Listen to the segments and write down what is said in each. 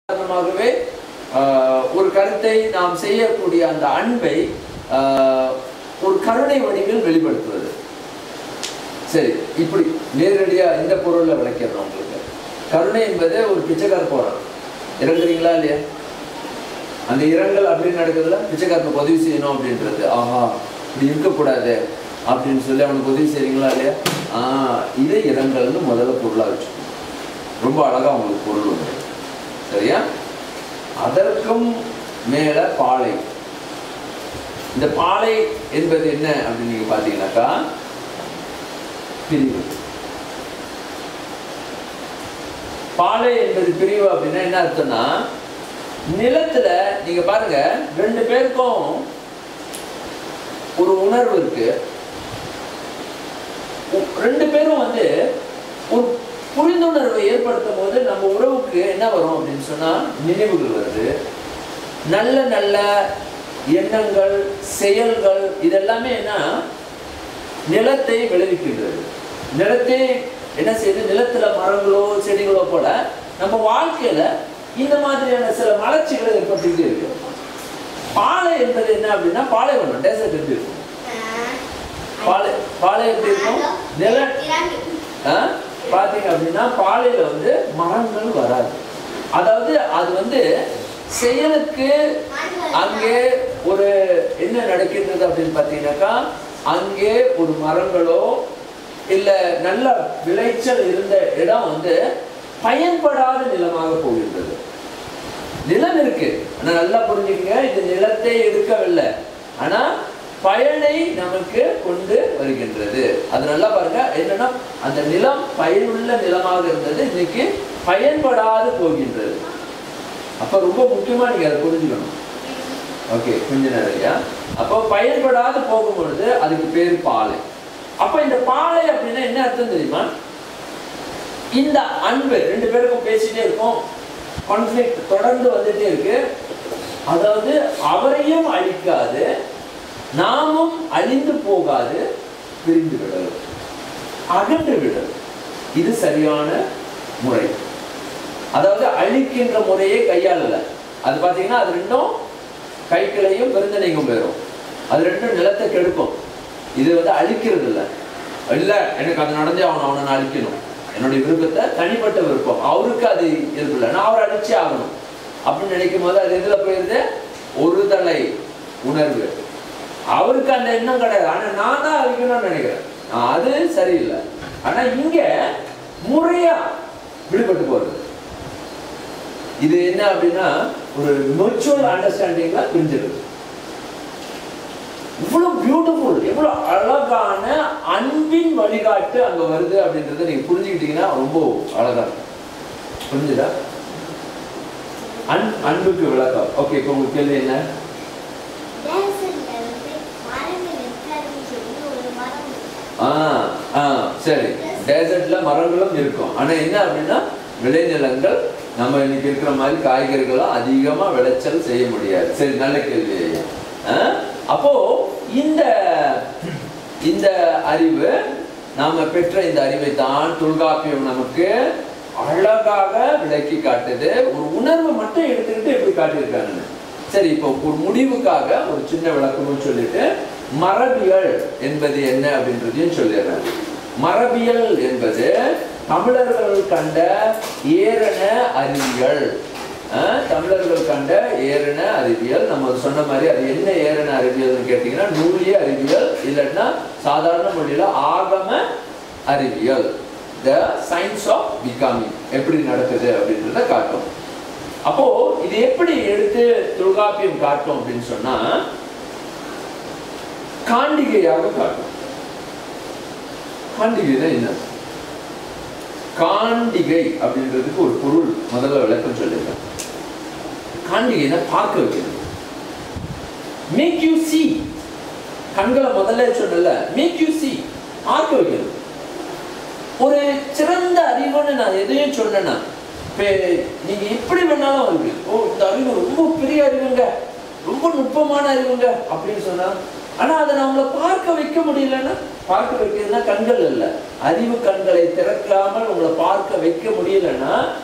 காரணமாகவே ஆஹ், ஒரு கருத்தை நாம் செய்யக்கூடிய அந்த அன்பை ஆஹ், ஒரு கருணை வடிவில் வெளிப்படுத்துவது சரி இப்படி நேரடியா இந்த பொருள்ல விளக்கிறோம் உங்களுக்கு கருணை என்பது ஒரு பிச்சைக்கார போறான் இறங்குறீங்களா இல்லையா அந்த இரங்கல் அப்படின்னு நடக்குதுல பிச்சைக்காரனுக்கு உதவி செய்யணும் அப்படின்றது ஆஹா இப்படி இருக்கக்கூடாது அப்படின்னு சொல்லி அவனுக்கு உதவி செய்றீங்களா இல்லையா ஆஹ் இதை இரங்கல்னு முதல்ல பொருளா வச்சுக்கணும் ரொம்ப அழகா உங்களுக்கு பொருள் உண்டு சரியா அதற்கும் மேல பாலை இந்த பாலை என்பது என்ன அப்படின்னு நீங்க பாத்தீங்கன்னாக்கா பிரிவு பாலை என்பது பிரிவு அப்படின்னா என்ன அர்த்தம்னா நிலத்துல நீங்க பாருங்க ரெண்டு பேருக்கும் ஒரு உணர்வு இருக்கு உ- ரெண்டு பேரும் வந்து ஒரு புரிந்துணர்வை ஏற்படுத்தும் போது நம்ம உறவுக்கு என்ன வரும் அப்படின்னு சொன்னா நினைவுகள் வருது நல்ல நல்ல எண்ணங்கள் செயல்கள் இதெல்லாமே என்ன நிலத்தை விளைவிக்கின்றது நிலத்தை என்ன செய்யுது நிலத்துல மரங்களோ செடிகளோ போல நம்ம வாழ்க்கையில இந்த மாதிரியான சில வளர்ச்சிகளை ஏற்பட்டுக்கிட்டே இருக்கு பாலை என்பது என்ன அப்படின்னா பாலைவனம் டேசர்ட் எப்படி இருக்கும் பாலை பாலை எப்படி இருக்கும் நில ஆ? பாத்தீங்க அப்படின்னா பாலையில வந்து மரங்கள் வராது அதாவது அது வந்து செயலுக்கு அங்கே ஒரு என்ன நடக்கின்றது அப்படின்னு பார்த்தீங்கன்னாக்கா அங்கே ஒரு மரங்களோ இல்ல நல்ல விளைச்சல் இருந்த இடம் வந்து பயன்படாத நிலமாக போகின்றது நிலம் இருக்கு ஆனா நல்லா புரிஞ்சுக்கங்க இந்த நிலத்தை எடுக்கவில்லை ஆனா பயனை நமக்கு கொண்டு வருகின்றது அது நல்லா பாருங்க என்னன்னா அந்த நிலம் பயனுள்ள நிலமாக இருந்தது இன்னைக்கு பயன்படாது போகின்றது அப்ப ரொம்ப முக்கியமா நீங்க அதை புரிஞ்சுக்கணும் ஓகே கொஞ்ச நேரம் இல்லையா அப்போ பயன்படாது போகும் பொழுது அதுக்கு பேர் பாலை அப்ப இந்த பாலை அப்படின்னா என்ன அர்த்தம் தெரியுமா இந்த அன்பு ரெண்டு பேருக்கும் பேசிட்டே இருக்கும் கான்ஃப்ளிக்ட் தொடர்ந்து வந்துட்டே இருக்கு அதாவது அவரையும் அழிக்காது நாமும் அழிந்து போகாது பிரிந்து விடலும் அகன்று விடல் இது சரியான முறை அதாவது அழிக்கின்ற முறையே கையாளல அது பாத்தீங்கன்னா அது ரெண்டும் கைக்கிளையும் பெருந்தனைக்கும் போயிடும் அது ரெண்டும் நிலத்தை கெடுக்கும் இது வந்து அழிக்கிறது இல்ல இல்ல எனக்கு அது நடந்தே அவனை அவனை நான் அழிக்கணும் என்னுடைய விருப்பத்தை தனிப்பட்ட விருப்பம் அவருக்கு அது இருக்குல்ல நான் அவரை அழிச்சே ஆகணும் அப்படின்னு நினைக்கும் போது அது எதுல போயிருது ஒரு தலை உணர்வு அவருக்கு அந்த எண்ணம் கிடையாது ஆனா நான் தான் அழிக்கணும்னு நினைக்கிறேன் ஆஹ் அது சரியில்லை ஆனா இங்க முறையா விடுபட்டு போறது இது என்ன அப்படின்னா ஒரு மியூச்சுவல் அண்டர்ஸ்டாண்டிங்ல பிரிஞ்சிருது இவ்வளவு பியூட்டிஃபுல் எவ்வளவு அழகான அன்பின் வழிகாட்டு அங்க வருது அப்படின்றத நீங்க புரிஞ்சுக்கிட்டீங்கன்னா ரொம்ப அழகா இருக்கும் புரிஞ்சுதா அன் அன்புக்கு விளக்கம் ஓகே இப்போ உங்க கேள்வி என்ன ஆ ஆ சரி டேசர்ட்ல மரங்களும் இருக்கும் ஆனா என்ன அப்படின்னா விளைநிலங்கள் நம்ம இன்னைக்கு இருக்கிற மாதிரி காய்கறிகளும் அதிகமா விளைச்சல் செய்ய முடியாது சரி நல்ல கேள்வி ஐயா ஆ? அப்போ இந்த இந்த அறிவு நாம பெற்ற இந்த அறிவை தான் தொல்காப்பியம் நமக்கு அழகாக விளக்கி காட்டுது ஒரு உணர்வை மட்டும் எடுத்துக்கிட்டு எப்படி காட்டியிருக்காங்க சரி இப்போ ஒரு முடிவுக்காக ஒரு சின்ன விளக்கமும் சொல்லிட்டு மரபியல் என்பது என்ன அப்படின்றதையும் சொல்லிடுறேன் மரபியல் என்பது தமிழர்கள் கண்ட ஏரண அறிவியல் அஹ், தமிழர்கள் கண்ட ஏரண அறிவியல் நம்ம சொன்ன மாதிரி அது என்ன ஏரண அறிவியல்னு கேட்டீங்கன்னா நூலிய அறிவியல் இல்லைன்னா சாதாரண மொழியில ஆகம அறிவியல் த சயின்ஸ் ஆஃப் பிகமிங் எப்படி நடக்குது அப்படின்றத காட்டும் அப்போ இது எப்படி எடுத்து தொல்காப்பியம் காட்டும் அப்படின்னு சொன்னா காண்டிகையாக காட்டும் காண்டிகைனா என்ன காண்டிகை அப்படின்றதுக்கு ஒரு பொருள் முதல்ல விளக்கம் சொல்லிருக்கேன் காண்டிகைனா பார்க்க வைக்கிறது மேக் யூ see கண்களை முதல்ல சொன்னல மேக் யூ see பார்க்க வைக்கிறது ஒரு சிறந்த அறிவுன்னு நான் எதையும் சொன்னேன்னா இப்ப நீங்க எப்படி வேணாலும் இருக்கு ஓ இந்த அறிவு ரொம்ப பெரிய அறிவுங்க ரொம்ப நுட்பமான அறிவுங்க அப்படின்னு சொன்னா ஆனா அதை நான் உங்களை பார்க்க வைக்க முடியலன்னா பார்க்க வைக்கிறதுனா கண்கள் இல்ல அறிவு கண்களை திறக்காமல் உங்களை பார்க்க வைக்க முடியலன்னா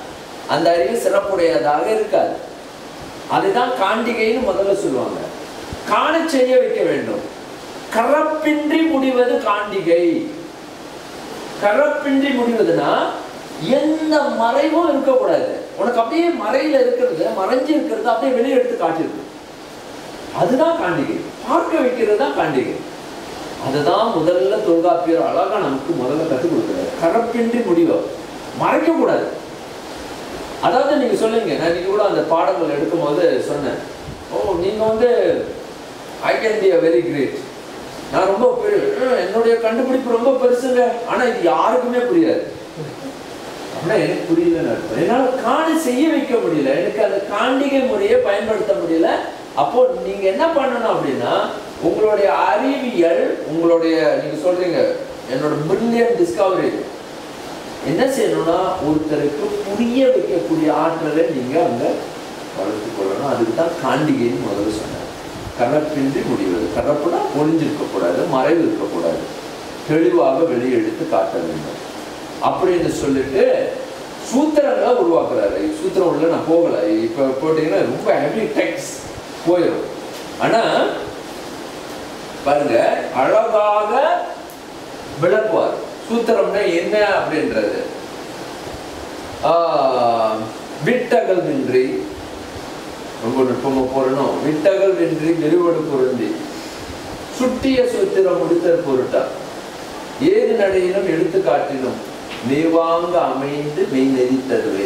அந்த அறிவு சிறப்புடையதாக இருக்காது அதுதான் காண்டிகைன்னு முதல்ல சொல்லுவாங்க காண செய்ய வைக்க வேண்டும் கரப்பின்றி முடிவது காண்டிகை கரப்பின்றி முடிவதுன்னா எந்த மறைவும் இருக்கக்கூடாது உனக்கு அப்படியே மறையில இருக்கிறது மறைஞ்சு இருக்கிறது அப்படியே வெளியே எடுத்து காட்டிருக்கு அதுதான் காண்டிகை பார்க்க வைக்கிறது தான் காண்டிகை அதுதான் முதல்ல தொல்காப்பியர் அழகா நமக்கு முதல்ல கற்றுக் கொடுக்குறாரு கரப்பின்றி முடிவு மறைக்க கூடாது அதாவது நீங்க சொல்லுங்க நான் இன்னைக்கு கூட அந்த பாடங்கள் எடுக்கும்போது சொன்னேன் ஓ நீங்க வந்து I can be a very great நான் ரொம்ப பெரிய ஹம், என்னுடைய கண்டுபிடிப்பு ரொம்ப பெருசுங்க ஆனா இது யாருக்குமே புரியாது அப்படின்னா எனக்கு புரியலன்னு அர்த்தம் என்னால காணி செய்ய வைக்க முடியல எனக்கு அந்த காண்டிகை முறையை பயன்படுத்த முடியல அப்போ நீங்க என்ன பண்ணணும் அப்படின்னா உங்களுடைய அறிவியல் உங்களுடைய நீங்க சொல்றீங்க என்னோட பிரில்லியன் டிஸ்கவரி என்ன செய்யணும்னா ஒருத்தருக்கு புரிய வைக்கக்கூடிய ஆற்றலை நீங்க அங்க வளர்த்து கொள்ளணும் அதுக்கு தான் காண்டிகைன்னு முதல்ல சொன்னார் கரப்பின்றி முடிவது கரப்புனா ஒளிஞ்சிருக்க கூடாது மறைவு இருக்கக்கூடாது தெளிவாக வெளியே எடுத்து காட்ட வேண்டும் அப்படின்னு சொல்லிட்டு சூத்திரங்களை உருவாக்குறாரு சூத்திரம் உள்ள நான் போகல இப்ப போட்டீங்கன்னா ரொம்ப ஹெவி டெக்ஸ்ட் போயிடும் ஆனா பாருங்க அழகாக விளக்குவார் சூத்திரம்னா என்ன அப்படின்றது ஆஹ், விட்டகல் நின்றி ரொம்ப நுட்பமா போறணும் விட்டகல் நின்றி விரிவடு பொருந்தி சுட்டிய சூத்திரம் முடித்தல் பொருட்டா ஏது நடையிலும் எடுத்து காட்டிலும் மேவாங்க அமைந்து மெய் நெறித்தருவே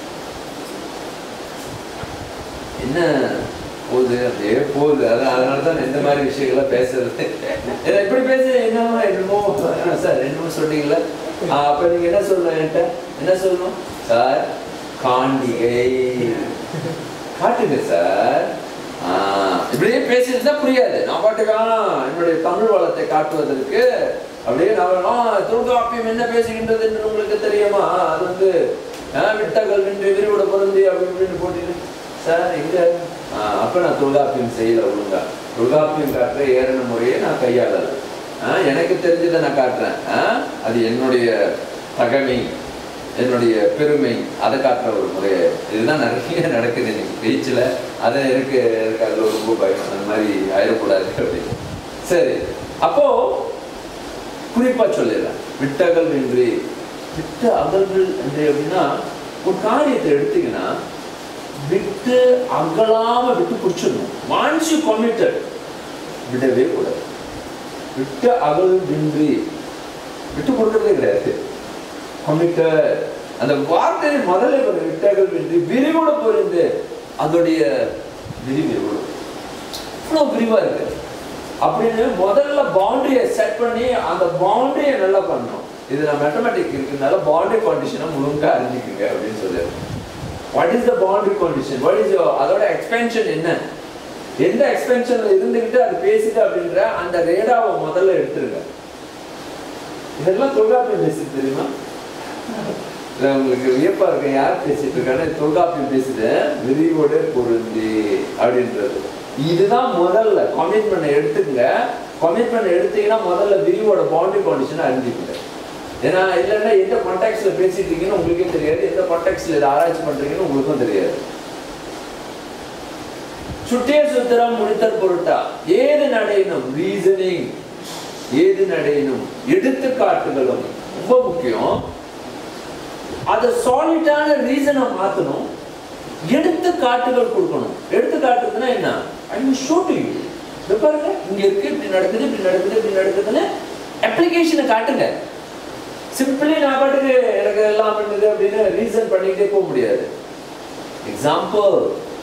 என்ன போகுது அப்படியே போகுது அது அதனால தான் இந்த மாதிரி விஷயங்களை பேசுறது ஏன்னா இப்படி பேச என்னமோ என்னமோ சார் என்னமோ சொன்னீங்களா ஆஹ் அப்ப நீங்க என்ன சொல்லணும் என்கிட்ட என்ன சொல்லணும் சார் காண்டிகை காட்டுங்க சார் ஆஹ் இப்படியே பேசிட்டு தான் புரியாது நான் பாட்டுக்கான என்னுடைய தமிழ் வளத்தை காட்டுவதற்கு அப்படியே நான் தொல்காப்பியம் என்ன பேசுகின்றது என்று உங்களுக்கு தெரியுமா அது வந்து ஆஹ் விட்டகல் நின்று விரிவுட பொருந்தி அப்படி இப்படின்னு போட்டுட்டு சார் எங்க ஆஹ் அப்ப நான் தொல்காப்பியம் செய்யல ஒழுங்கா தொல்காப்பியம் காட்டுற ஏறின முறையை நான் கையாளல ஆஹ் எனக்கு தெரிஞ்சதை நான் காட்டுறேன் ஆஹ் அது என்னுடைய தகமை என்னுடைய பெருமை அதை காட்டுற ஒரு முறை இதுதான் நிறைய நடக்குது இன்னைக்கு பேச்சில் அதை எனக்கு எனக்கு அதில் ரொம்ப பயம் அந்த மாதிரி ஆயிடக்கூடாது அப்படின்னு சரி அப்போ குறிப்பா சொல்லிடுறேன் விட்டகல் என்று விட்டு அகல்கள் என்று அப்படின்னா ஒரு காரியத்தை எடுத்தீங்கன்னா விட்டு அகலாம விட்டு பிடிச்சிடணும் ஒன்ஸ் யூ கமிட்டட் விடவே கூடாது விட்டு அகல் வின்றி விட்டு கொடுக்கறதே கிடையாது கமிட்டட் அந்த வார்த்தையை முதல்ல ஒரு விட்டகல் வின்றி விரிவோட பொருந்து அதோடைய விரிவு எவ்வளவு இவ்வளோ விரிவா இருக்கு அப்படின்னு முதல்ல பவுண்டரியை செட் பண்ணி அந்த பவுண்டரியை நல்லா பண்ணணும் இது நான் மேத்தமெட்டிக் இருக்கிறதுனால பவுண்டரி கண்டிஷனை முழுங்க அறிஞ்சிக்குங்க அப்படின்னு சொல்லிடுறேன் what is the boundary condition what is அதோட எக்ஸ்பென்ஷன் என்ன எந்த எக்ஸ்பென்ஷன்ல இருந்துகிட்டு அது பேசுது அப்படின்ற அந்த ரேடாவை முதல்ல எடுத்துருங்க இதெல்லாம் தொல்காப்பியம் பேசுது தெரியுமா இல்ல உங்களுக்கு வியப்பா இருக்க யார் பேசிட்டு இருக்காங்க தொல்காப்பியம் பேசுது விரிவோட பொருந்தி அப்படின்றது இதுதான் முதல்ல கமிட்மெண்ட் எடுத்துக்கங்க கமிட்மெண்ட் எடுத்தீங்கன்னா முதல்ல விரிவோட பவுண்டரி கண்டிஷன் அறிஞ்சுக்கங்க ஏன்னா இல்லைன்னா எந்த கான்டாக்ட்ஸ்ல பேசிட்டு இருக்கீங்கன்னு உங்களுக்கே தெரியாது எந்த கான்டாக்ட்ஸ்ல இதை ஆராய்ச்சி பண்றீங்கன்னு உங்களுக்கும் தெரியாது சுட்டிய சுத்திரம் முடித்தல் பொருட்டா ஏது நடையினும் ரீசனிங் ஏது நடையினும் எடுத்துக்காட்டுகளும் ரொம்ப முக்கியம் அதை சாலிட்டான ரீசனை மாத்தணும் எடுத்துக்காட்டுகள் கொடுக்கணும் எடுத்துக்காட்டுதுன்னா என்ன I will show to you இது பாருங்க இங்க இருக்கு இப்படி நடக்குது இப்படி நடக்குது இப்படி நடக்குதுன்னு அப்ளிகேஷனை காட்டுங்க சிம்பிளி நான் பாட்டுக்கு எனக்கு எல்லாம் பண்ணுது அப்படின்னு ரீசன் பண்ணிக்கிட்டே போக முடியாது எக்ஸாம்பிள்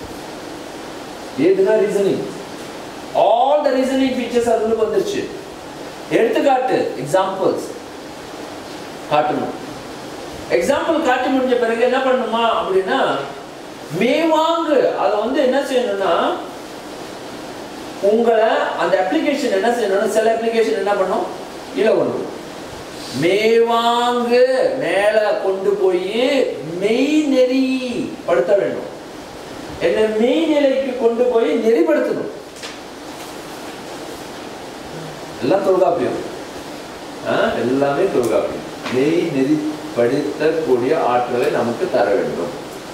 ஏதுனா reasoning all the reasoning features அதுல வந்துருச்சு எடுத்துக்காட்டு எக்ஸாம்பிள்ஸ் காட்டணும் எக்ஸாம்பிள் காட்டி முடிஞ்ச பிறகு என்ன பண்ணணுமா அப்படின்னா மேவாங்கு அதை வந்து என்ன செய்யணும்னா உங்களை அந்த அப்ளிகேஷன் என்ன செய்யணும்னா சில அப்ளிகேஷன் என்ன பண்ணும் கீழே கொண்டு போகும். மேவாங்கு மேல கொண்டு போய் மெய் நெறி படுத்த வேண்டும் என்ன மெய் நிலைக்கு கொண்டு போய் நெறிப்படுத்தணும் எல்லாம் தொல்காப்பியம் ஆ, எல்லாமே தொல்காப்பியம் மெய் நெறி படித்தக்கூடிய ஆற்றலை நமக்கு தர வேண்டும்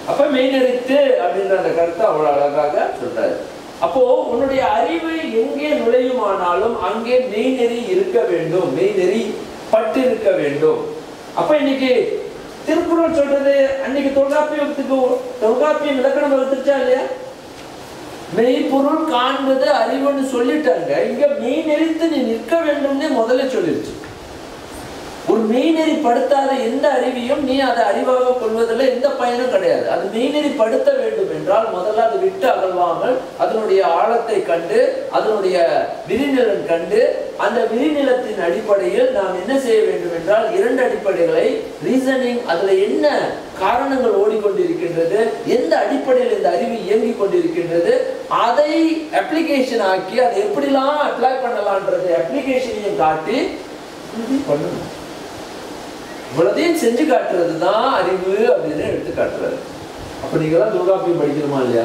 அப்ப மெய்நெறித்து அப்படின்ற அந்த கருத்தை அவ்வளவு அழகாக சொல்றாரு அப்போ உன்னுடைய அறிவு எங்கே நுழையுமானாலும் அங்கே மெய்நெறி இருக்க வேண்டும் மெய்நெறி பட்டு இருக்க வேண்டும் அப்ப இன்னைக்கு திருக்குறள் சொல்றது அன்னைக்கு தொல்காப்பியத்துக்கு தொல்காப்பியம் இலக்கணம் வகுத்துச்சா இல்லையா மெய்ப்பொருள் காண்பது அறிவுன்னு சொல்லிட்டாங்க இங்க மெய் நெறித்து நீ நிற்க வேண்டும்னே முதல்ல சொல்லிருச்சு ஒரு மெய்நெறி படுத்தாத எந்த அறிவையும் நீ அதை அறிவாக கொள்வதில் எந்த பயனும் கிடையாது அது மெய்நெறி படுத்த வேண்டும் என்றால் முதல்ல அது விட்டு அகழ்வாமல் அதனுடைய ஆழத்தை கண்டு அதனுடைய விரிநிலம் கண்டு அந்த விரிநிலத்தின் அடிப்படையில் நாம் என்ன செய்ய வேண்டும் என்றால் இரண்டு அடிப்படைகளை ரீசனிங் அதுல என்ன காரணங்கள் ஓடிக்கொண்டிருக்கின்றது எந்த அடிப்படையில் இந்த அறிவு இயங்கிக் கொண்டிருக்கின்றது அதை அப்ளிகேஷன் ஆக்கி அதை எப்படிலாம் அப்ளை பண்ணலான்றது அப்ளிகேஷனையும் காட்டி பண்ணணும் இவ்வளதையும் செஞ்சு காட்டுறது தான் அறிவு அப்படின்னு எடுத்து காட்டுறாரு அப்ப நீங்க எல்லாம் தொல்காப்பியம் படிக்கணுமா இல்லையா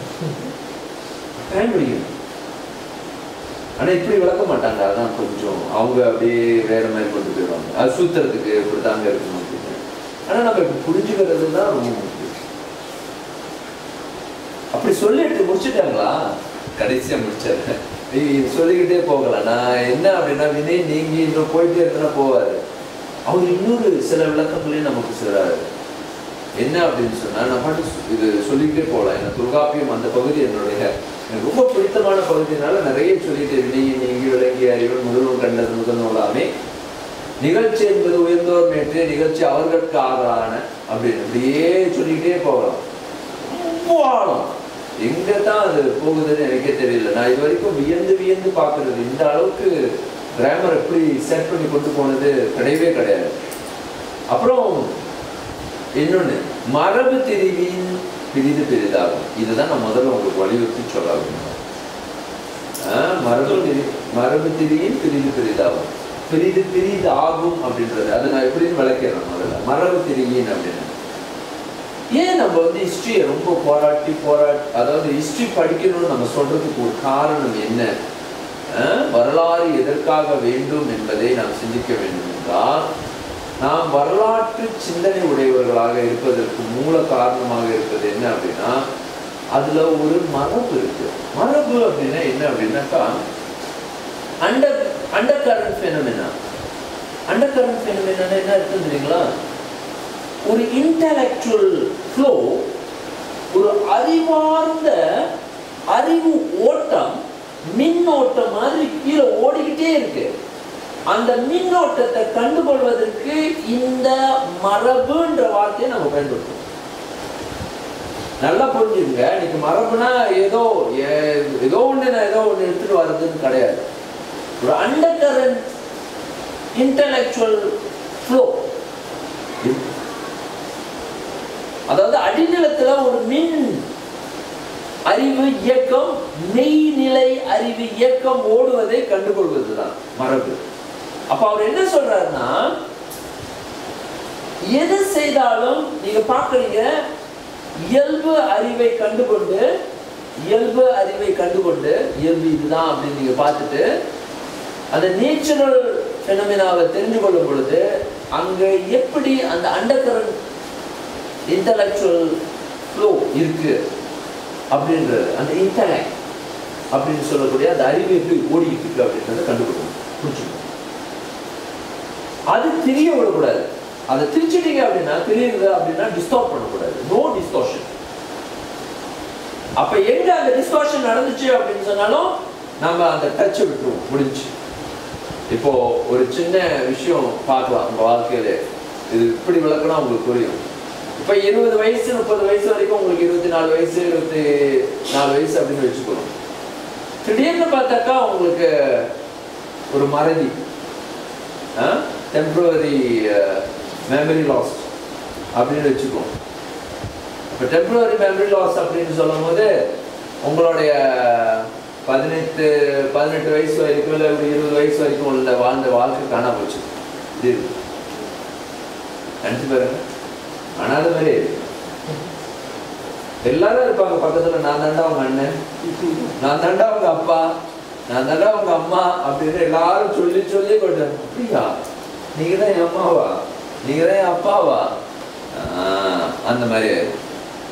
ஏன் படிக்கணும் ஆனா இப்படி விளக்க மாட்டாங்க அதான் கொஞ்சம் அவங்க அப்படியே வேற மாதிரி கொண்டு போயிடுவாங்க அது சூத்திரத்துக்கு இப்படித்தாங்க இருக்கணும் அப்படின்னு ஆனா நம்ம இப்படி புரிஞ்சுக்கிறது தான் ரொம்ப முக்கியம் அப்படி சொல்லிட்டு முடிச்சுட்டாங்களா கடைசியா முடிச்சாரு இது சொல்லிக்கிட்டே போகலாம் நான் என்ன அப்படின்னா வினை நீங்கி இன்னும் போயிட்டே இருந்தா போவாரு அவர் இன்னொரு சில விளக்கங்களையும் நமக்கு சொல்றாரு என்ன அப்படின்னு சொன்னா நான் பாட்டு சொ- இது சொல்லிக்கிட்டே போகலாம் எனக்கு தொல்காப்பியம் அந்த பகுதி என்னுடைய எனக்கு ரொம்ப பிடித்தமான பகுதினால நிறைய சொல்லிட்டு வினையை நீங்கி விளங்கிய அறிவன் முதல்வன் கண்டது முதல் நூலாமே நிகழ்ச்சி என்பது உயர்ந்தோர் மேற்று நிகழ்ச்சி அவர்களுக்கு ஆகலான அப்படின்னு இப்படியே சொல்லிக்கிட்டே போகலாம் ரொம்ப ஆழம் எங்க தான் அது போகுதுன்னு எனக்கே தெரியல நான் இது வரைக்கும் வியந்து வியந்து பார்க்கிறது இந்த அளவுக்கு கிராமர் எப்படி செட் பண்ணி கொண்டு போனது கிடையவே கிடையாது அப்புறம் இன்னொன்னு மரபு திரிவின் பிரிது பெரிதாகும் இதுதான் நான் முதல்ல உங்களுக்கு வலியுறுத்தி சொல்ல விரும்புறேன். ஆஹ் மரபு திரி மரபு திரியின் பிரிது பெரிதாகும் பிரிது பிரிது ஆகும் அப்படின்றது அதை நான் எப்படின்னு விளக்கிறேன் முதல்ல மரபு திரியின் அப்படின்னு ஏன் நம்ம வந்து ஹிஸ்டரியை ரொம்ப போராட்டி போராட்டி அதாவது ஹிஸ்டரி படிக்கணும்னு நம்ம சொல்றதுக்கு ஒரு காரணம் என்ன அஹ், வரலாறு எதற்காக வேண்டும் என்பதை நாம் சிந்திக்க வேண்டும் என்றால் நாம் வரலாற்று சிந்தனை உடையவர்களாக இருப்பதற்கு மூல காரணமாக இருப்பது என்ன அப்படின்னா அதுல ஒரு மரபு இருக்கு மரபு அப்படின்னா என்ன அப்படின்னாக்கா under under current phenomena under current phenomena என்ன இருக்கு தெரியுங்களா ஒரு இன்டலெக்சுவல் ஃப்ளோ ஒரு அறிவார்ந்த அறிவு ஓட்டம் மின்னோட்டம் மாதிரி கீழே ஓடிக்கிட்டே இருக்கு அந்த மின்னோட்டத்தை கண்டுகொள்வதற்கு இந்த மரபுன்ற வார்த்தையை நம்ம பயன்படுத்துவோம் நல்லா புரிஞ்சுங்க இன்னைக்கு மரபுனா ஏதோ ஏ- ஏதோ ஒண்ணு நான் ஏதோ ஒண்ணு எடுத்துட்டு வர்றதுன்னு கிடையாது ஒரு அண்டர் கரண்ட் இன்டலெக்சுவல் ஃப்ளோ அதாவது அடிநிலத்துல ஒரு மின் அறிவு இயக்கம் மெய்நிலை அறிவு இயக்கம் ஓடுவதை கண்டுகொள்வதுதான் மரபு அப்ப அவர் என்ன சொல்றாருன்னா எது செய்தாலும் நீங்க பாக்குறீங்க இயல்பு அறிவை கண்டுகொண்டு இயல்பு அறிவை கண்டுகொண்டு இயல்பு இதுதான் அப்படின்னு நீங்க பார்த்துட்டு அந்த நேச்சுரல் பெனமினாவை தெரிந்து கொள்ளும் பொழுது அங்க எப்படி அந்த அண்டர் இன்டலெக்சுவல் ஃப்ளோ இருக்கு அப்படின்றது அந்த இன்டலெக்ட் அப்படின்னு சொல்லக்கூடிய அந்த அறிவு எப்படி ஓடிக்கிட்டு இருக்கு அப்படின்றத கண்டுபிடிக்கணும் புரிஞ்சுக்கணும் அது திரிய விடக்கூடாது அதை திரிச்சிட்டீங்க அப்படின்னா தெரியுது அப்படின்னா டிஸ்டார்ப் பண்ணக்கூடாது நோ டிஸ்டார்ஷன் அப்ப எங்க அந்த டிஸ்டார்ஷன் நடந்துச்சு அப்படின்னு சொன்னாலும் நம்ம அந்த டச்சை விட்டுருவோம் முடிஞ்சு இப்போ ஒரு சின்ன விஷயம் பார்க்கலாம் உங்க வாழ்க்கையில இது இப்படி விளக்குனா உங்களுக்கு புரியும் இப்ப இருபது வயசு முப்பது வயசு வரைக்கும் உங்களுக்கு இருபத்தி நாலு வயசு இருபத்தி நாலு வயசு அப்படின்னு வச்சுக்கணும் திடீர்னு பார்த்தாக்கா உங்களுக்கு ஒரு மறதி டெம்பரரி மெமரி லாஸ் அப்படின்னு வச்சுக்கோம் இப்போ டெம்பரரி மெமரி லாஸ் அப்படின்னு சொல்லும் போது உங்களுடைய பதினெட்டு பதினெட்டு வயசு வரைக்கும் இல்லை ஒரு இருபது வயசு வரைக்கும் உள்ள வாழ்ந்த வாழ்க்கை காணா போச்சு இது நினச்சி பாருங்க அனாத மாதிரி எல்லாரும் இருப்பாங்க பக்கத்துல நான் தாண்டா அவங்க அண்ணன் நான் தாண்டா அவங்க அப்பா நான் தாண்டா அவங்க அம்மா அப்படின்னு எல்லாரும் சொல்லி சொல்லி கொண்டு அப்படியா நீங்க தான் என் அம்மாவா நீங்க தான் என் அப்பாவா ஆஹ், அந்த மாதிரி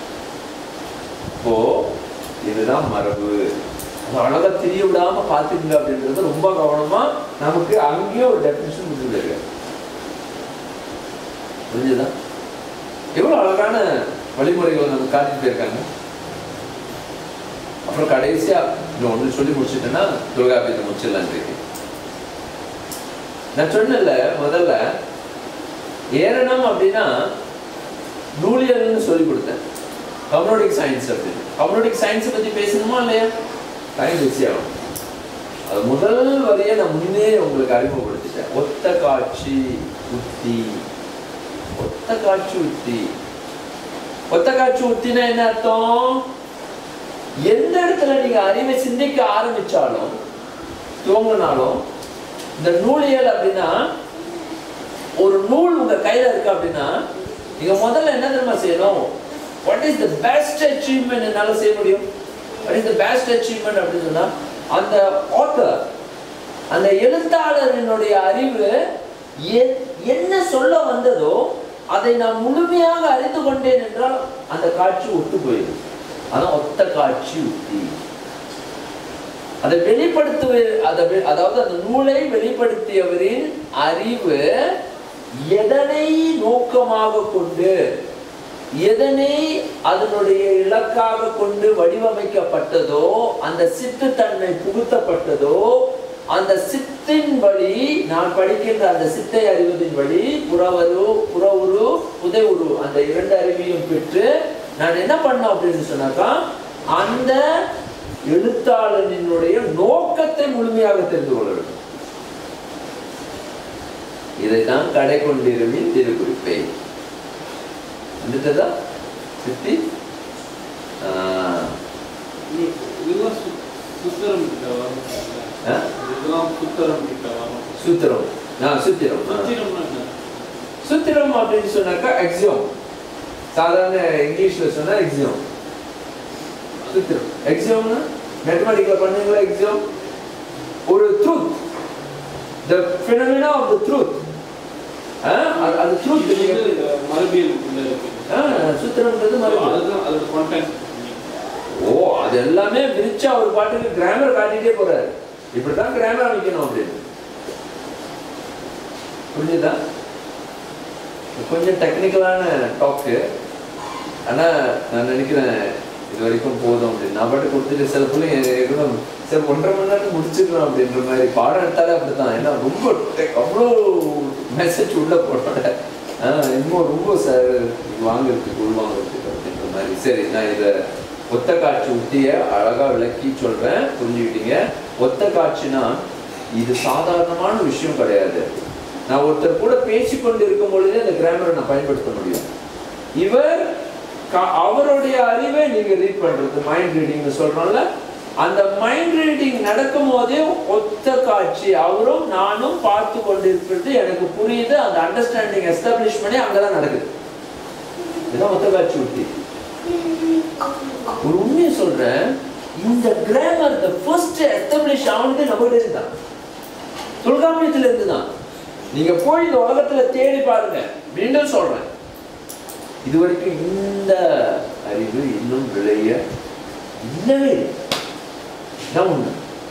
அப்போ இதுதான் மரபு அது அழகா தெரிய விடாம பாத்துக்கங்க அப்படின்றது ரொம்ப கவனமா நமக்கு அங்கேயே ஒரு டெபினிஷன் கொடுத்துருக்காரு புரிஞ்சுதா எவ்வளவு அழகான வழிமுறைகளை நமக்கு காட்டிட்டு போயிருக்காங்க அப்புறம் கடைசியா இன்னும் ஒன்று சொல்லி முடிச்சிட்டேன்னா துர்காபியத்தை முடிச்சிடலாம் இன்றைக்கு நான் சொன்னல முதல்ல ஏரணம் அப்படின்னா நூலியல்னு சொல்லி கொடுத்தேன் கம்யூனிட்டிக் சயின்ஸ் அப்படின்னு கம்யூனிட்டிக் சயின்ஸை பத்தி பேசணுமா இல்லையா டைம் பிஸி ஆகும் அது முதல் வரைய நான் முன்னே உங்களுக்கு அறிமுகப்படுத்திட்டேன் ஒத்த காட்சி உத்தி ஒத்த காட்சி உத்தி ஒத்த காட்சி உத்தினா என்ன அர்த்தம் எந்த இடத்துல நீங்க அறிவை சிந்திக்க ஆரம்பிச்சாலும் துவங்கினாலும் இந்த நூலியல் அப்படின்னா ஒரு நூல் உங்க கையில இருக்கு அப்படின்னா நீங்க முதல்ல என்ன தெரியுமா செய்யணும் what is the best achievement என்னால செய்ய முடியும் what is the best achievement அப்படின்னு சொன்னா அந்த ஆத்தர் அந்த எழுத்தாளரினுடைய அறிவு எ- என்ன சொல்ல வந்ததோ அதை நான் முழுமையாக அறிந்து கொண்டேன் என்றால் அந்த காட்சி ஒத்து போயிடும் அதான் ஒத்த காட்சி உத்தி அதை வெளிப்படுத்துவ அதை வெ- அதாவது அந்த நூலை வெளிப்படுத்தியவரின் அறிவு எதனை நோக்கமாக கொண்டு எதனை அதனுடைய இலக்காக கொண்டு வடிவமைக்கப்பட்டதோ அந்த சித்து தன்மை புகுத்தப்பட்டதோ அந்த சித்தின் வழி நான் படிக்கின்ற அந்த சித்தை அறிவதின் வழி புறவரு புறவுரு புதைவுரு அந்த இரண்டு அறிவையும் பெற்று நான் என்ன பண்ணோம் அப்படின்னு சொன்னாக்கா அந்த எழுத்தாளனினுடைய நோக்கத்தை முழுமையாக தெரிந்து கொள்ள வேண்டும் இதைதான் கடை கொண்டிருமின் திருக்குறிப்பை வந்துட்டதா சித்தி ஆஹ், இதெல்லாம் சு- சுத்தரம் கிட்ட வரும் ஆ? இதெல்லாம் சுத்தரம் கிட்ட வரும் சூத்திரம் ஆ சூத்திரம் ஆ. சுத்திரம்னா என்ன? சூத்திரம் அப்படின்னு சொன்னாக்கா எக்ஸியோம் சாதாரண இங்கிலீஷ்ல சொன்னா எக்ஸியோம் சூத்திரம் எக்ஸியோம்னா மேத்தமெட்டிக்ல பண்ணுங்களா எக்ஸியோம் ஒரு truth the phenomena of the truth அது ட்ரூத் இது வந்து மரபியலுக்குள்ள இருக்கு சூத்திரம்ன்றது மறுபடியும் அதுதான் அதோட content. ஓ அது எல்லாமே விரிச்சா ஒரு பாட்டுக்கு கிராமர் காட்டிட்டே போறாரு இப்படிதான் கிராமர் அமைக்கணும் அப்படின்னு புரிஞ்சுதா கொஞ்சம் டெக்னிக்கலான டாக்கு ஆனா நான் நினைக்கிறேன் இது வரைக்கும் போதும் அப்படின்னு நான் பாட்டு கொடுத்துட்டு சில பிள்ளைங்க இருக்கணும் சரி ஒன்றரை மணி நேரம் முடிச்சுக்கலாம் அப்படின்ற மாதிரி பாடம் எடுத்தாலே அப்படித்தான் ஏன்னா ரொம்ப tech- அவ்வளோ மெசேஜ் உள்ள போனோட ஆஹ் இன்னும் ரொம்ப சார் வாங்குறதுக்கு உள்வாங்குறதுக்கு அப்படின்ற மாதிரி சரி நான் இதை ஒத்த காட்சி உத்திய அழகா விளக்கி சொல்றேன் புரிஞ்சுக்கிட்டீங்க ஒத்த காட்சினா இது சாதாரணமான விஷயம் கிடையாது நான் ஒருத்தர் கூட பேசிக்கொண்டு இருக்கும் பொழுதே அந்த கிராமரை நான் பயன்படுத்த முடியும் இவர் க- அவருடைய அறிவை நீங்க ரீட் பண்றது மைண்ட் ரீடிங்னு சொல்றோம்ல அந்த மைண்ட் ரீடிங் நடக்கும் போதே ஒத்த காட்சி அவரும் நானும் பார்த்து கொண்டிருக்கிறது எனக்கு புரியுது அந்த அண்டர்ஸ்டாண்டிங் எஸ்டாப்ளிஷ் பண்ணி அங்கதான் நடக்குது இதுதான் ஒத்த காட்சி உத்தி ஒரு உண்மையை சொல்றேன் இந்த கிராமர் த ஃபர்ஸ்ட் எஸ்டாப்ளிஷ் ஆனது நம்மகிட்ட இருந்து தான் தொல்காப்பியத்துல இருந்து தான் நீங்க போய் இந்த உலகத்துல தேடி பாருங்க மீண்டும் சொல்றேன் இது வரைக்கும் இந்த அறிவு இன்னும் விளைய இல்லவே இல்லை இதான் உண்மை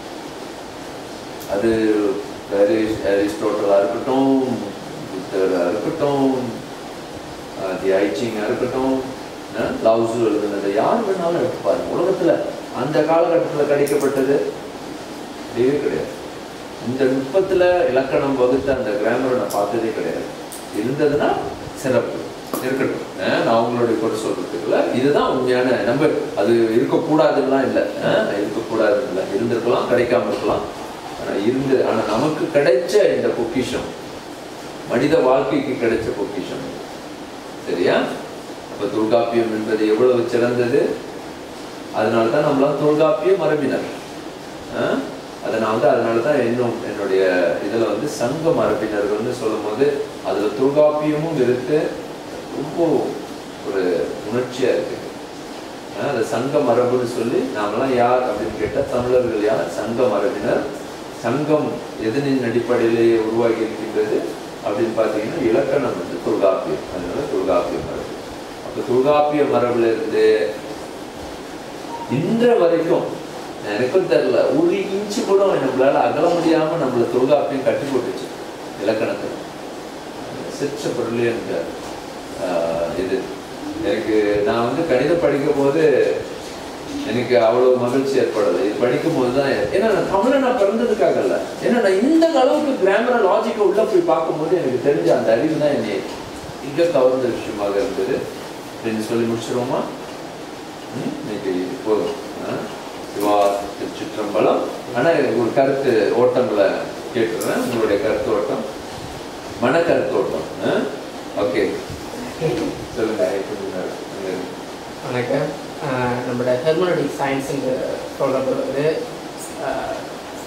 அது அரி- அரிஸ்டோட்டலா இருக்கட்டும் புத்தரா இருக்கட்டும் அஹ் தி ஐச்சிங்கா இருக்கட்டும் அஹ் லாவ்சு எழுதுனது யார் வேணாலும் எடுத்து பாருங்க உலகத்துல அந்த காலகட்டத்துல கிடைக்கப்பட்டது கிடையவே கிடையாது இந்த நுட்பத்துல இலக்கணம் வகுத்த அந்த கிராமரை நான் பார்த்ததே கிடையாது இருந்ததுன்னா சிறப்பு இருக்கட்டும் அஹ் நான் உங்களுடைய குறை சொல்றதுக்குள்ள இதுதான் உண்மையான நம்ம அது இருக்கக்கூடாதுலாம் இல்லை அஹ் இருக்கக்கூடாதுன்னு இல்லை இருந்திருக்கலாம் கிடைக்காம இருக்கலாம் ஆனா இருந்து ஆனா நமக்கு கிடைச்ச இந்த பொக்கிஷம் மனித வாழ்க்கைக்கு கிடைச்ச பொக்கிஷம் இது. சரியா அப்ப தொல்காப்பியம் என்பது எவ்வளவு சிறந்தது அதனால தான் நம்மளாம் தொல்காப்பிய மரபினர் அஹ்? அதனால தான் அதனால தான் இன்னும் என்னுடைய இதுல வந்து சங்க மரபினர்கள்னு சொல்லும்போது அதுல தொல்காப்பியமும் இருக்கு ரொம்ப ஒரு உணர்ச்சியா இருக்கு அஹ் அது சங்க மரபுன்னு சொல்லி நாமெல்லாம் யார் அப்படின்னு கேட்டா தமிழர்கள் யார் சங்க மரபினர் சங்கம் எதனின் அடிப்படையிலேயே உருவாகி இருக்கின்றது அப்படின்னு பார்த்தீங்கன்னா இலக்கணம் வந்து தொல்காப்பியம் அதனால தொல்காப்பிய மரபு அப்போ தொல்காப்பிய மரபுல இருந்து இன்ற வரைக்கும் எனக்கும் தெரியல ஒரு இன்ச்சு கூட நம்மளால அகல முடியாம நம்மள தொல்காப்பியம் கட்டி போட்டுச்சு இலக்கணத்துல சிற்ற பொருளே எனக்கு ஆஹ், இது எனக்கு நான் வந்து கணிதம் படிக்கும் போது எனக்கு அவ்வளவு மகிழ்ச்சி ஏற்படுது இது படிக்கும் போது தான் ஏன்னா நான் தமிழை நான் பிறந்ததுக்காக இல்ல ஏன்னா நான் இந்த அளவுக்கு கிராமர லாஜிக்கை உள்ள போய் பார்க்கும்போது எனக்கு தெரிஞ்ச அந்த அறிவு தான் என்னை மிக கவர்ந்த விஷயமாக இருந்தது அப்படின்னு சொல்லி முடிச்சிருவோமா ம், இன்னைக்கு போதும் ஆ? சிவா திருச்சிற்றம்பலம் ஆனா எனக்கு ஒரு கருத்து ஓட்டங்களை கேட்டுறேன் உங்களுடைய கருத்து ஓட்டம் மன கருத்து ஓட்டம் ஓகே சொல்லுங்க எப்படி இருந்தாரு? அங்க இருந்து. வணக்கம் ஆஹ் நம்மளோட ஹெர்மனடிக் சயின்ஸுங்க சொல்கிறது வந்து ஆஹ்,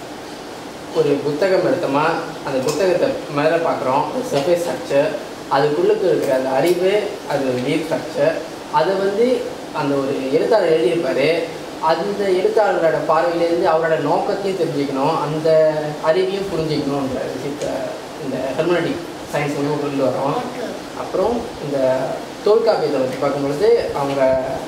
ஒரு புத்தகம் எடுத்தோமா அந்த புத்தகத்தை மேலே பார்க்குறோம் சர்ஃபேஸ் ஸ்ட்ரக்சர் அதுக்குள்ளுக்கு இருக்கிற அந்த அறிவு அது டீப் ஸ்ட்ரக்சர் அதை வந்து அந்த ஒரு எழுத்தாளர் எழுதியிருப்பாரு அந்த எழுத்தாளரோட பார்வையிலேருந்து அவரோட நோக்கத்தையும் தெரிஞ்சுக்கணும் அந்த அறிவையும் புரிஞ்சுக்கணுன்ற விஷயத்த இந்த ஹெர்மனடிக் சயின்ஸ் மூலமாக கொண்டு வரோம் அப்புறம் இந்த தொல்காப்பியத்தை பற்றி பார்க்கும்பொழுது அவங்க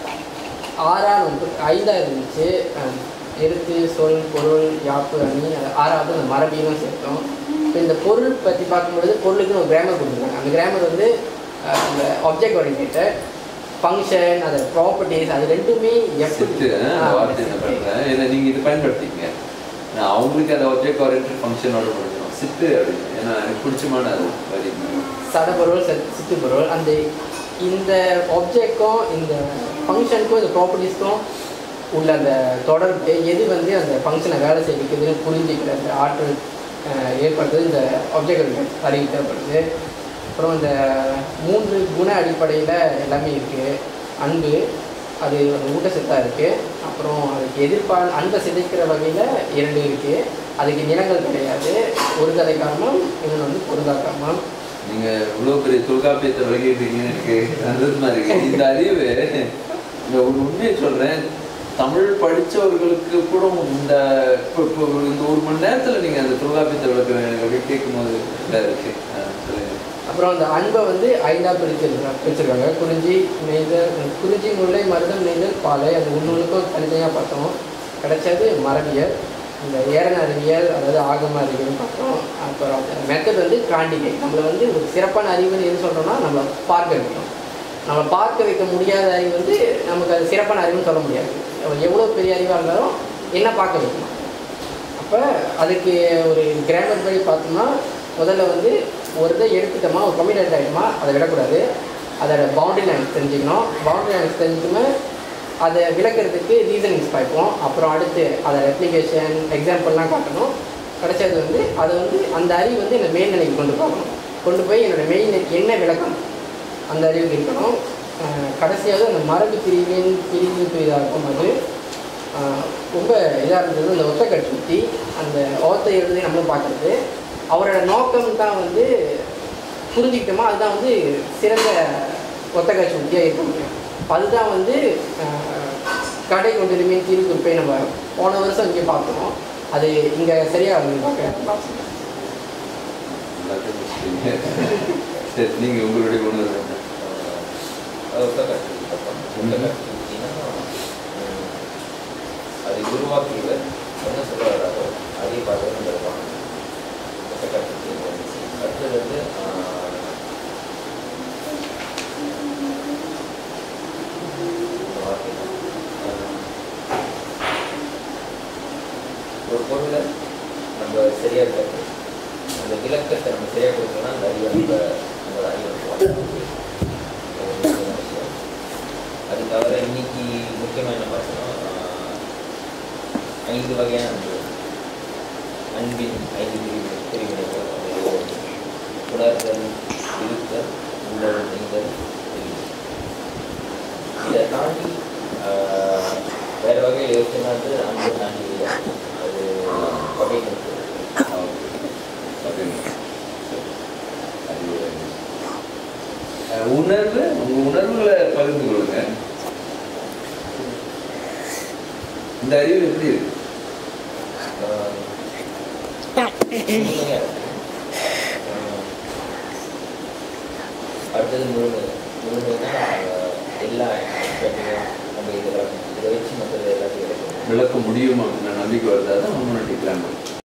ஆறா வந்து ஐந்தா இருந்துச்சு அஹ், எழுத்து சொல் பொருள் யாப்பு அணி அது ஆறாவது அந்த மரபியலும் சேர்த்தோம் இப்போ இந்த பொருள் பற்றி பார்க்கும்பொழுது பொருளுக்குன்னு ஒரு கிராமர் கொடுத்துருக்காங்க அந்த கிராமர் வந்து அஹ், இந்த ஆப்ஜெக்ட் ஓரியன்டேட்டட் ஃபங்க்ஷன் அது ப்ராப்பர்ட்டிஸ் அது ரெண்டுமே சித்து ஆ, அந்த வார்த்தை என்ன பண்றேன் ஏன்னா நீங்க இது பயன்படுத்திங்க நான் அவங்களுக்கு அந்த ஒப்ஜெக்ட் ஓரியன்ட் ஃபங்க்ஷனோட முடிஞ்சிடும் சித்து அப்படின்னு ஏன்னா எனக்கு பிடிச்சமான அது வரி சடப்பொருள் சித்- சித்துப்பொருள் அந்த இந்த ஆப்ஜெக்ட்க்கும் இந்த ஃபங்க்ஷனுக்கும் இந்த ப்ராப்பர்ட்டிஸ்க்கும் உள்ள அந்த தொடர்பு எது வந்து அந்த ஃபங்க்ஷனை வேலை செய்ய வைக்குதுன்னு புரிஞ்சுக்கிற அந்த ஆற்றல் அஹ், ஏற்படுத்துது இந்த ஆப்ஜெக்ட் அறிவு தேவைப்படுது அப்புறம் இந்த மூன்று குண அடிப்படையில் எல்லாமே இருக்குது அன்பு அது ஒரு ஊட்டச்சத்தாக இருக்குது அப்புறம் அதுக்கு எதிர்ப்பால் அன்பை சிதைக்கிற வகையில் இரண்டு இருக்குது அதுக்கு நிறங்கள் கிடையாது ஒரு கதை காரணம் இன்னொன்று வந்து பொருந்தா காரணம் நீங்க இவ்வளவு பெரிய தொல்காப்பியத்தை விளக்கிட்டீங்கன்னு எனக்கு சந்தோஷமா இருக்கு இந்த அறிவு இந்த ஒரு உண்மையை சொல்றேன் தமிழ் படிச்சவர்களுக்கு கூட இந்த இப்போ இப்போ இந்த ஒரு மணி நேரத்துல நீங்க அந்த தொல்காப்பியத்தை விளக்குறேன் எனக்கு அப்படியே கேட்கும் போது இதா இருக்கு ஆ, சொல்லுங்க அப்புறம் அந்த அன்பை வந்து ஐந்தா பிரிச்சிருக்காங்க பிரிச்சிருக்காங்க குறிஞ்சி நெய்தல் குறிஞ்சி முல்லை மருதம் நெய்தல் பாலை அது ஒன்று ஒன்றுக்கும் தனித்தனியாக பார்த்தோம் கிடைச்சது மரபியல் இந்த ஏரண அறிவியல் அதாவது ஆகம அறிவியல் பார்த்தோம் அப்புறம் மெத்தட் வந்து காண்டிகை நம்மளை வந்து ஒரு சிறப்பான அறிவுன்னு எது சொல்கிறோம்னா நம்ம பார்க்க வைக்கணும் நம்ம பார்க்க வைக்க முடியாத அறிவு வந்து நமக்கு அது சிறப்பான அறிவுன்னு சொல்ல முடியாது எவ்வளோ பெரிய அறிவாக இருந்தாலும் என்ன பார்க்க வைக்கணும் அப்போ அதுக்கு ஒரு கிராமர் படி பார்த்தோம்னா முதல்ல வந்து ஒரு இதை எடுத்துட்டோமா ஒரு கம்யூனிட் ஆகிட்டோமா அதை விடக்கூடாது அதோட பவுண்டரி லைன்ஸ் தெரிஞ்சுக்கணும் பவுண்டரி லைன்ஸ் தெரிஞ்சுக்கணுமே அதை விளக்குறதுக்கு ரீசனிங்ஸ் பார்ப்போம் அப்புறம் அடுத்து அதை ரெப்ளிகேஷன் எக்ஸாம்பிள்லாம் காட்டணும் கிடைச்சது வந்து அதை வந்து அந்த அறிவு வந்து என்னை மேல்நிலைக்கு கொண்டு போகணும் கொண்டு போய் என்னோட மெயின் என்ன விளக்கம் அந்த அறிவுக்கு இருக்கணும் அஹ் கடைசியாக அந்த மரபு பிரிவின் பிரிவு இதாக இருக்கும் அது ஆஹ் ரொம்ப இதாக இருந்தது அந்த ஒத்த கட்டுத்தி அந்த ஓத்தை எழுதி நம்மளும் பார்க்குறது அவரோட நோக்கம் தான் வந்து புரிஞ்சுக்கிட்டோமா அதுதான் வந்து சிறந்த ஒத்த காட்சி உத்தியாக இருக்க முடியும் அதுதான் வந்து ஆஹ் கடை கொண்டிருமே தீர்வு குறிப்பை நம்ம போன வருஷம் இங்கே பார்த்தோம் அது இங்கே சரியாக வந்து பார்க்க எல்லாத்தையும் முடிச்சிட்டீங்க. சரி நீங்க உங்களுடைய உணர்வு என்ன? அதை உருவாக்கியவர் என்ன சொல்ல வர்றாரோ அதே பார்த்து நம்ம இருப்பாங்க அடுத்தது வந்து ஆஹ், இந்த வார்த்தை தான். ஆஹ், ஒரு பொருளை நம்ம சரியா இருக்காது அந்த விளக்கத்தை நம்ம சரியா கொடுத்தோம்னா அந்த அறிவை நம்ம நம்மளோட அறிவை வளர்க்க அது தவிர இன்னைக்கு முக்கியமாக என்ன பார்த்தோம்னா ஆஹ், ஐந்து வகையான அன்பு அன்பின் ஐந்து பிரிவு பிரிவினைகள் அது உணர்தல் இருத்தல் உள்ளல் நெய்தல் தெளிவு. இதை தாண்டி ஆஹ், வேற வகையில் யோசிச்சோம்னா அது அன்பு தாண்டி அது வகைகள் இருக்கு. அப்படிங்களா? சரி. அறிவு. அஹ், உணர்வு உங்க உணர்வுகளை பகிர்ந்து கொள்ளுங்க இந்த அறிவு எப்படி இருக்கு ஆஹ், முழுமையா இருக்கு. ஆஹ், அடுத்தது முழுமை முழுமைனா ஆஹ், எல்லா aspect-யும் நம்ம இதில் இதை வச்சு மற்றது எல்லாமே விளக்க முடியும் அப்படின்ற நம்பிக்கை வருது அதுதான் ஹோமோனட்டிக் கிராமர்